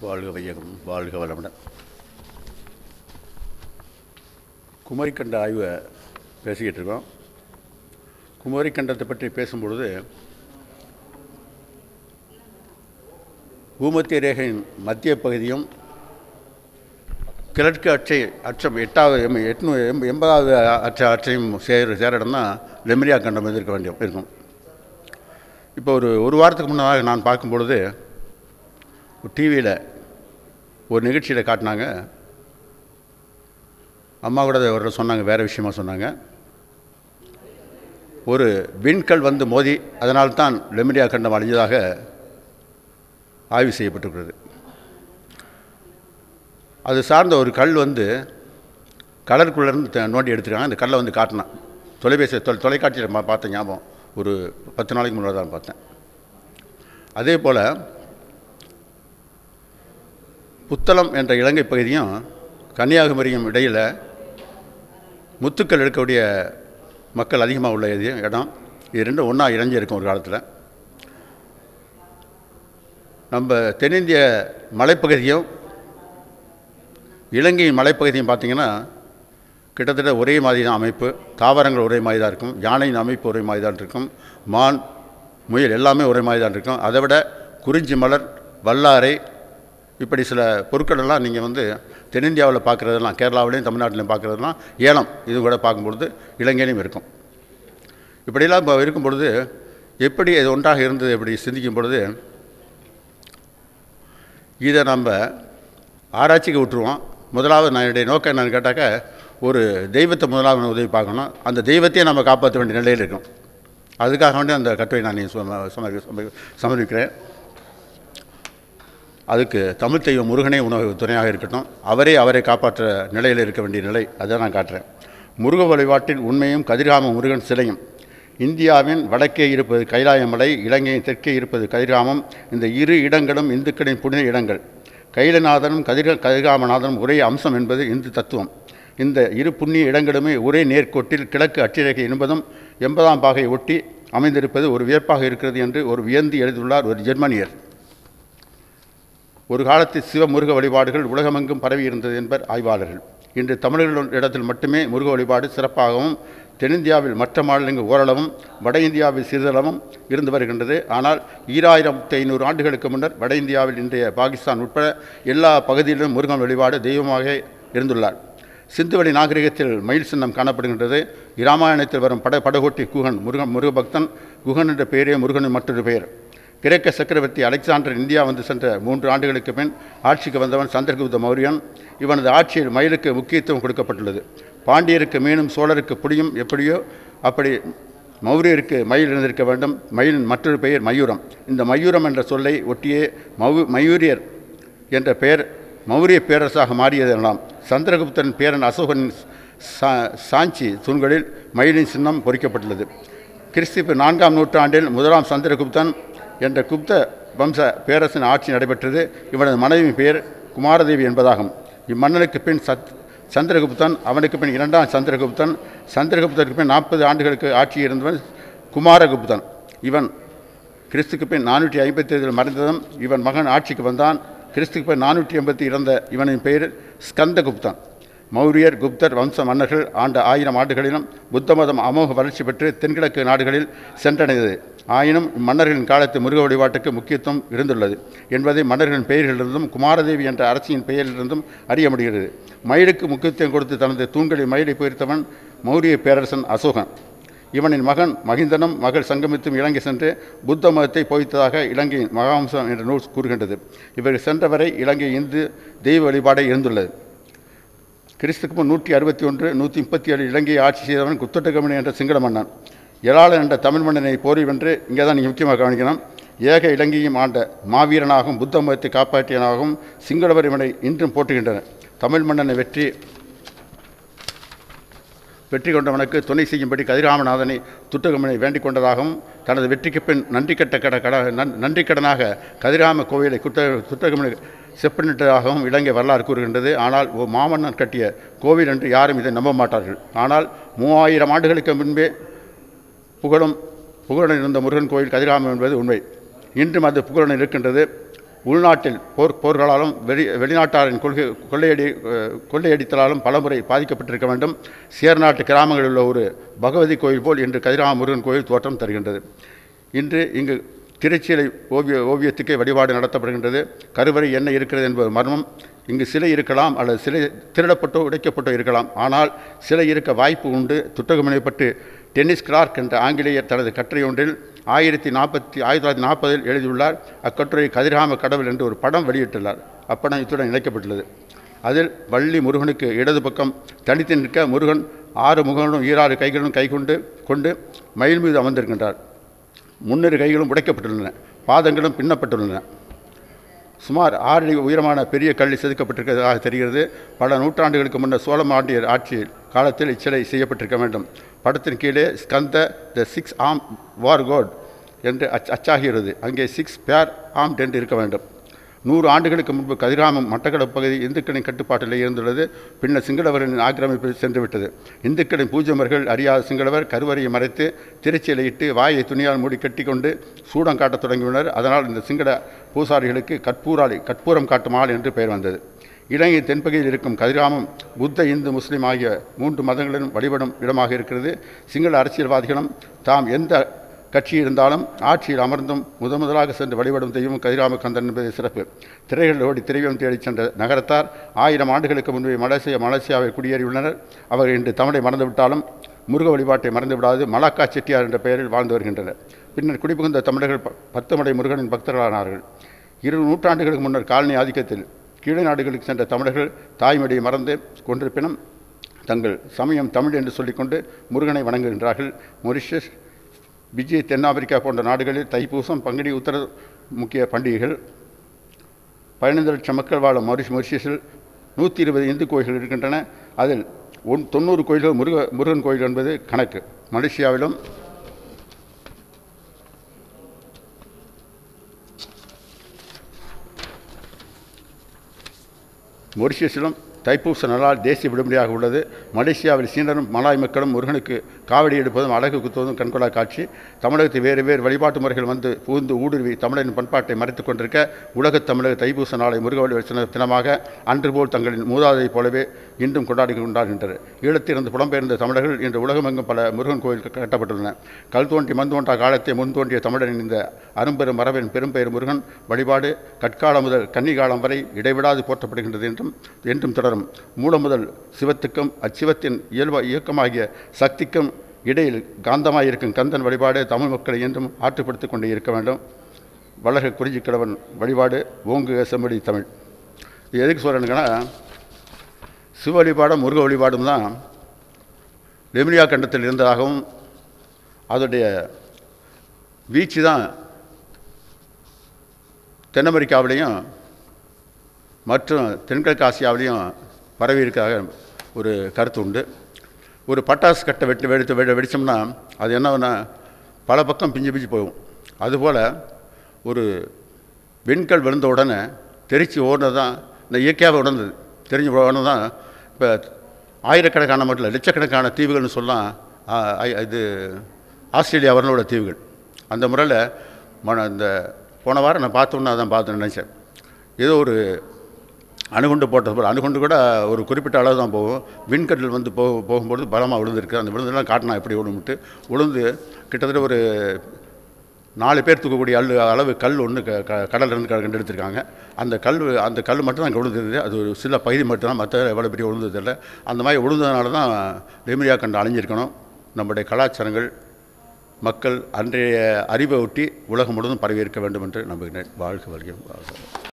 வாழ்க வையகம் வாழ்க வளமுடன் குமரிக்கண்ட ஆய்வை பேசிக்கிட்டு இருக்கோம் குமரிக்கண்டத்தை பற்றி பேசும்பொழுது பூமத்திய ரேகையின் மத்திய பகுதியும் கிழக்கு அச்சை அச்சம் எட்டாவது எம் எட்நூ எம் எண்பதாவது அச்ச அச்சையும் சேர சேர இடம் தான் லெமரியா கண்டம் இருக்க வேண்டிய இருக்கும் இப்போ ஒரு ஒரு வாரத்துக்கு முன்னதாக நான் பார்க்கும் பொழுது டிவியில் ஒரு நிகழ்ச்சியில் காட்டினாங்க அம்மா கூட அதை ஒரு சொன்னாங்க வேறு விஷயமா சொன்னாங்க ஒரு விண்கல் வந்து மோதி அதனால்தான் லெமரியா கண்டம் அழிஞ்சதாக ஆய்வு செய்யப்பட்டிருக்கிறது அது சார்ந்த ஒரு கல் வந்து கடற்குள்ளேருந்து த- நோண்டி எடுத்துருக்காங்க அந்த கல்லை வந்து காட்டினான் தொலைபேசி தொலை தொலைக்காட்சியில் பா- பார்த்த ஞாபகம் ஒரு பத்து நாளைக்கு முன்னாடி தான் பார்த்தேன் அதே போல் புத்தளம் என்ற இலங்கை பகுதியும் கன்னியாகுமரியும் இடையில் முத்துக்கள் எடுக்கக்கூடிய மக்கள் அதிகமாக உள்ள இது இடம் இது ரெண்டும் ஒன்றா இணைஞ்சிருக்கும் ஒரு காலத்தில் நம்ம தென்னிந்திய மலைப்பகுதியும் இலங்கையின் மலைப்பகுதியும் பார்த்திங்கன்னா கிட்டத்தட்ட ஒரே மாதிரி தான் அமைப்பு தாவரங்கள் ஒரே மாதிரி தான் இருக்கும் யானையின் அமைப்பு ஒரே மாதிரி தான் இருக்கும் மான் முயல் எல்லாமே ஒரே மாதிரி தான் இருக்கும் அதை விட குறிஞ்சி மலர் வல்லாரை இப்படி சில பொருட்கள் எல்லாம் நீங்கள் வந்து தென்னிந்தியாவில் பார்க்குறதெல்லாம் கேரளாவிலையும் தமிழ்நாட்டிலையும் பார்க்குறதெல்லாம் ஏலம் இது கூட பார்க்கும்பொழுது இலங்கையிலையும் இருக்கும் இப்படியெல்லாம் இப்போ இருக்கும் பொழுது எப்படி இது ஒன்றாக இருந்தது எப்படி சிந்திக்கும் பொழுது இதை நம்ம ஆராய்ச்சிக்கு விட்டுருவோம் முதலாவது நான் என்னுடைய நோக்கம் என்னன்னு கேட்டாக்க ஒரு தெய்வத்தை முதலாவது உதவி பார்க்கணும் அந்த தெய்வத்தையே நம்ம காப்பாற்ற வேண்டிய நிலையில் இருக்கும் அதுக்காக வேண்டி அந்த கட்டுரை நான் நீ சும- சமர்ப்பி- சமர்ப்பி- சமர்ப்பிக்கிறேன் அதுக்கு தமிழ் தெய்வம் முருகனே உணவு துணையாக இருக்கட்டும் அவரே அவரை காப்பாற்ற நிலையில் இருக்க வேண்டிய நிலை அதை நான் காட்டுறேன் முருக வழிபாட்டின் உண்மையும் கதிர்காம முருகன் சிலையும் இந்தியாவின் வடக்கே இருப்பது கைலாயமலை இலங்கையின் தெற்கே இருப்பது கதிர்காமம் இந்த இரு இடங்களும் இந்துக்களின் புனித இடங்கள் கைலநாதனும் கதிர கதிர்காமநாதனும் ஒரே அம்சம் என்பது இந்து தத்துவம் இந்த இரு புண்ணிய இடங்களுமே ஒரே நேர்கோட்டில் கிழக்கு அட்சிரேகை என்பதும் எண்பதாம் பாகை ஒட்டி அமைந்திருப்பது ஒரு வியப்பாக இருக்கிறது என்று ஒரு வியந்து எழுதியுள்ளார் ஒரு ஜெர்மனியர் ஒரு காலத்தில் சிவமுருக வழிபாடுகள் உலகமெங்கும் பரவி இருந்தது என்பர் ஆய்வாளர்கள் இன்று தமிழர்கள் இடத்தில் மட்டுமே முருக வழிபாடு சிறப்பாகவும் தென்னிந்தியாவில் மற்ற மாநிலங்கள் ஓரளவும் வட இந்தியாவில் சிறிதளவும் இருந்து வருகின்றது ஆனால் ஈராயிரத்து ஐநூறு ஆண்டுகளுக்கு முன்னர் வட இந்தியாவில் இன்றைய பாகிஸ்தான் உட்பட எல்லா பகுதியிலும் முருகன் வழிபாடு தெய்வமாக இருந்துள்ளார் சிந்துவெளி நாகரிகத்தில் மயில் சின்னம் காணப்படுகின்றது இராமாயணத்தில் வரும் பட படகோட்டி குகன் முருகன் முருகபக்தன் குகன் என்ற பெயரே முருகனின் மற்றொரு பெயர் கிரேக்க சக்கரவர்த்தி அலெக்சாண்டர் இந்தியா வந்து சென்ற மூன்று ஆண்டுகளுக்கு பின் ஆட்சிக்கு வந்தவன் சந்திரகுப்த மௌரியன் இவனது ஆட்சியில் மயிலுக்கு முக்கியத்துவம் கொடுக்கப்பட்டுள்ளது பாண்டியருக்கு மீனும் சோழருக்கு புலியும் எப்படியோ அப்படி மௌரியருக்கு மயில் இருந்திருக்க வேண்டும் மயிலின் மற்றொரு பெயர் மயூரம் இந்த மயூரம் என்ற சொல்லை ஒட்டியே மவு மயூரியர் என்ற பெயர் மௌரிய பேரரசாக மாறியது எனலாம் சந்திரகுப்தன் பேரன் அசோகனின் சா சாஞ்சி தூண்களில் மயிலின் சின்னம் பொறிக்கப்பட்டுள்ளது கிறிஸ்துவு நான்காம் நூற்றாண்டில் முதலாம் சந்திரகுப்தன் என்ற குப்த வம்ச பேரரசின் ஆட்சி நடைபெற்றது இவனது மனைவியின் பெயர் குமாரதேவி என்பதாகும் இம்மன்னனுக்கு பின் சத் சந்திரகுப்தன் அவனுக்கு பின் இரண்டாம் சந்திரகுப்தன் சந்திரகுப்தனுக்கு பின் நாற்பது ஆண்டுகளுக்கு ஆட்சி இருந்தவன் குமாரகுப்தன் இவன் கிறிஸ்துக்கு பின் நானூற்றி ஐம்பத்தி ஐந்தில் மறைந்ததும் இவன் மகன் ஆட்சிக்கு வந்தான் கிறிஸ்துக்கு பின் நானூற்றி எண்பத்தி இறந்த இவனின் பெயர் ஸ்கந்தகுப்தன் மௌரியர் குப்தர் வம்ச மன்னர்கள் ஆண்ட ஆயிரம் ஆண்டுகளிலும் புத்த மதம் அமோக வளர்ச்சி பெற்று தென்கிழக்கு நாடுகளில் சென்றடைந்தது ஆயினும் இம்மன்னர்களின் காலத்து முருக வழிபாட்டுக்கு முக்கியத்துவம் இருந்துள்ளது என்பதை மன்னர்களின் பெயர்களிலிருந்தும் குமாரதேவி என்ற அரசியின் பெயரிலிருந்தும் அறிய முடிகிறது மயிலுக்கு முக்கியத்துவம் கொடுத்து தனது தூண்களில் மயிலை பெயர்த்தவன் மௌரிய பேரரசன் அசோகன் இவனின் மகன் மகிந்தனும் மகள் சங்கமித்தும் இலங்கை சென்று புத்த மதத்தை போதித்ததாக இலங்கையின் மகாவம்சம் என்ற நூல் கூறுகின்றது இவர்கள் சென்றவரை இலங்கை இந்து தெய்வ வழிபாடே இருந்துள்ளது கிறிஸ்துக்கு முன் நூற்றி அறுபத்தி ஒன்று நூற்றி முப்பத்தி ஏழு இலங்கையை ஆட்சி செய்தவன் குத்தட்டகமணி என்ற சிங்கள மன்னன் எலாளன் என்ற தமிழ் மன்னனை போரி வென்று இங்கே தான் நீங்கள் முக்கியமாக கவனிக்கணும் ஏக இலங்கையும் ஆண்ட மாவீரனாகவும் புத்த மதத்தை காப்பாற்றியனாகவும் சிங்களவர் இவனை இன்றும் போற்றுகின்றனர் தமிழ் மன்னனை வெற்றி வெற்றி கொண்டவனுக்கு துணை செய்யும்படி கதிராமநாதனை துட்டகமனை வேண்டிக் கொண்டதாகவும் தனது வெற்றிக்கு பின் நன்றி கட்ட கட கட நன் நன்றி கடனாக கதிராம கோவிலை குட்ட துட்டகமனை செப்பனிட்டதாகவும் இலங்கை வரலாறு கூறுகின்றது ஆனால் ஓ மாமன்னன் கட்டிய கோவில் என்று யாரும் இதை நம்ப மாட்டார்கள் ஆனால் மூவாயிரம் ஆண்டுகளுக்கு முன்பே புகழும் புகழுடன் இருந்த முருகன் கோயில் கதிராமம் என்பது உண்மை இன்றும் அது புகழுடன் இருக்கின்றது உள்நாட்டில் போர் போர்களாலும் வெளி வெளிநாட்டாரின் கொள்கை கொள்ளையடி அஹ், கொள்ளையடித்தலாலும் பலமுறை பாதிக்கப்பட்டிருக்க வேண்டும் சேர்நாட்டு கிராமங்களில் உள்ள ஒரு பகவதி கோயில் போல் இன்று கதிராம முருகன் கோயில் தோற்றம் தருகின்றது இன்று இங்கு திருச்சிலை ஓவிய ஓவியத்துக்கே வழிபாடு நடத்தப்படுகின்றது கருவறை என்ன இருக்கிறது என்பது மர்மம் இங்கு சிலை இருக்கலாம் அல்லது சிலை திருடப்பட்டோ உடைக்கப்பட்டோ இருக்கலாம் ஆனால் சிலை இருக்க வாய்ப்பு உண்டு துட்டகமினைப்பட்டு டென்னிஸ் கிளார்க் என்ற ஆங்கிலேயர் தனது கட்டுரை ஒன்றில் ஆயிரத்தி நாற்பத்தி ஆயிரத்தி தொள்ளாயிரத்தி நாற்பதில் எழுதியுள்ளார் அக்கட்டுரை கதிராம கடவுள் என்று ஒரு படம் வெளியிட்டுள்ளார் அப்படம் இத்துடன் இணைக்கப்பட்டுள்ளது அதில் வள்ளி முருகனுக்கு இடது பக்கம் தனித்து நிற்க முருகன் ஆறு முகங்களும் ஈராறு கைகளும் கைகொண்டு கொண்டு மயில் மீது அமர்ந்திருக்கின்றார் முன்னிரு கைகளும் உடைக்கப்பட்டுள்ளன பாதங்களும் பின்னப்பட்டுள்ளன சுமார் ஆறு அடி உயரமான பெரிய கல் செதுக்கப்பட்டிருக்கிறதாக தெரிகிறது பல நூற்றாண்டுகளுக்கு முன்னர் சோழ மாண்டியர் ஆட்சி காலத்தில் இச்சிலை செய்யப்பட்டிருக்க வேண்டும் படத்தின் கீழே ஸ்கந்த த சிக்ஸ் ஆம் வார் கோட் என்று அச் அச்சாகிறது அங்கே சிக்ஸ் பேர் ஆம்ட் என்று இருக்க வேண்டும் நூறு ஆண்டுகளுக்கு முன்பு கதிராமம் மட்டக்களப்பு பகுதி இந்துக்களின் கட்டுப்பாட்டில் இருந்துள்ளது பின்னர் சிங்களவர்களின் ஆக்கிரமிப்பில் சென்றுவிட்டது இந்துக்களின் பூஜ்யமர்கள் அறியாத சிங்களவர் கருவறையை மறைத்து திருச்சியிலையிட்டு வாயை துணியால் மூடி கட்டிக்கொண்டு சூடம் காட்டத் தொடங்கியுள்ளனர் அதனால் இந்த சிங்கள பூசாரிகளுக்கு கற்பூராளி கற்பூரம் காட்டும் ஆள் என்று பெயர் வந்தது இலங்கை தென்பகுதியில் இருக்கும் கதிராமம் புத்த இந்து முஸ்லீம் ஆகிய மூன்று மதங்களிலும் வழிபடும் இடமாக இருக்கிறது சிங்கள அரசியல்வாதிகளும் தாம் எந்த கட்சி இருந்தாலும் ஆட்சியில் அமர்ந்தும் முத முதலாக சென்று வழிபடும் தெய்வம் கதிராம கந்தன் என்பது சிறப்பு திரைகள் ஓடி திரைவம் தேடிச் சென்ற நகரத்தார் ஆயிரம் ஆண்டுகளுக்கு முன்பே மலேசியா மலேசியாவில் குடியேறியுள்ளனர் அவர் இன்று தமிழை மறந்துவிட்டாலும் முருக வழிபாட்டை மறந்துவிடாது மலாக்கா செட்டியார் என்ற பெயரில் வாழ்ந்து வருகின்றனர் பின்னர் குடிபுகுந்த தமிழர்கள் ப- பத்துமடை முருகனின் பக்தர்களானார்கள் இரு நூற்றாண்டுகளுக்கு முன்னர் காலனி ஆதிக்கத்தில் கீழே நாடுகளுக்கு சென்ற தமிழர்கள் தாய்மொழியை மறந்து கொண்டிருப்பினும் தங்கள் சமயம் தமிழ் என்று சொல்லிக்கொண்டு முருகனை வணங்குகின்றார்கள் மொரிஷியஸ் பிஜி தென்னாப்பிரிக்கா போன்ற நாடுகளில் தைப்பூசம் பங்குனி உத்தர முக்கிய பண்டிகைகள் பதினைந்து லட்சம் மக்கள் வாழும் மொரிஷ் மொரிஷியஸில் நூற்றி இருபது இந்து கோயில்கள் இருக்கின்றன அதில் ஒன் தொண்ணூறு கோயில்கள் முருக முருகன் கோயில் என்பது கணக்கு மலேசியாவிலும் மொரிஷியஸிலும் தைப்பூச நாளால் தேசிய விடுமுறையாக உள்ளது மலேசியாவில் சீனரும் மலாய் மக்களும் முருகனுக்கு காவடி எடுப்பதும் அழகு குத்துவதும் கண்கொள்ளா காட்சி தமிழகத்தில் வேறு வேறு வழிபாட்டு முறைகள் வந்து புகுந்து ஊடுருவி தமிழரின் பண்பாட்டை மறைத்துக் கொண்டிருக்க உலகத் தமிழக தைப்பூச நாளை முருக வழிபாடு தினமாக அன்று போல் தங்களின் மூதாதையைப் போலவே இன்றும் கொண்டாடி கொண்டாடுகின்றனர் ஈழத்திலிருந்து புலம்பெயர்ந்த தமிழர்கள் இன்று உலகமெங்கும் பல முருகன் கோயில் கட்டப்பட்டுள்ளன கல் தோன்றி மண் தோன்றா காலத்தை முன் தோன்றிய தமிழரின் இந்த அரும்பெரும் மரபின் பெரும்பெயர் முருகன் வழிபாடு கற்காலம் முதல் கன்னிகாலம் வரை இடைவிடாது போற்றப்படுகின்றது என்றும் என்றும் தொடரும் மூலம் முதல் சிவத்துக்கும் அச்சிவத்தின் இயல்ப இயக்கமாகிய சக்திக்கும் இடையில் காந்தமாயிருக்கும் கந்தன் வழிபாடு தமிழ் மக்களை என்றும் ஆற்றுப்படுத்திக் கொண்டே இருக்க வேண்டும் வளர்க குறிஞ்சிக்கிழவன் வழிபாடு ஓங்குக செம்மொழி தமிழ் இது எதுக்கு சொல்கிறேனுங்கன்னா சிவ வழிபாடும் முருக வழிபாடும் தான் லெமினியா கண்டத்தில் இருந்ததாகவும் அதோடைய வீச்சு தான் தென் அமெரிக்காவிலையும் மற்றும் தென்கிழக்கு ஆசியாவிலையும் பரவி இருக்கிறதாக ஒரு கருத்து உண்டு ஒரு பட்டாசு கட்டை வெட்டி வெடித்து வெடி வெடித்தோம்னா அது என்னன்னா பல பக்கம் பிஞ்சு பிஞ்சு போகும் அதுபோல் ஒரு வெண்கல் விழுந்த உடனே தெரிச்சு ஓடுனது தான் இந்த இயற்கையாகவே உணர்ந்தது தெரிஞ்சு உடனே தான் இப்போ ஆயிரக்கணக்கான மட்டும் இல்லை லட்சக்கணக்கான தீவுகள்னு சொல்லலாம் ஆ, ஐ- இது ஆஸ்திரேலியா வரலோட தீவுகள் அந்த முறையில் மன இந்த போன வாரம் நான் பார்த்தோன்னு அதான் பார்த்து நினச்சேன் ஏதோ ஒரு அணுகுண்டு போட்டது போல் அணுகுண்டு கூட ஒரு குறிப்பிட்ட அளவு தான் போகும் விண்கட்டில் வந்து போ போகும்பொழுது பலமாக விழுந்திருக்கு அந்த விழுந்தெல்லாம் காட்டினா எப்படி விழுந்துட்டு விழுந்து கிட்டத்தட்ட ஒரு நாலு பேர் தூக்கக்கூடிய அள்ளு அளவு கல் ஒன்று க க கடல்லேருந்து க கண்டெடுத்திருக்காங்க அந்த கல் அந்த கல் மட்டும் தான் அங்கே விழுந்தது அது ஒரு சில பகுதி மட்டும் தான் மற்ற எவ்வளோ பெரிய விழுந்தது இல்லை அந்த மாதிரி விழுந்ததுனால தான் லெமிரியா கண்டு அழிஞ்சிருக்கணும் நம்முடைய கலாச்சாரங்கள் மக்கள் அன்றைய அறிவை ஒட்டி உலகம் முழுவதும் பரவி இருக்க வேண்டும் என்று நம்புகிறேன் வாழ்க்கை வரைக்கும் வாழ்க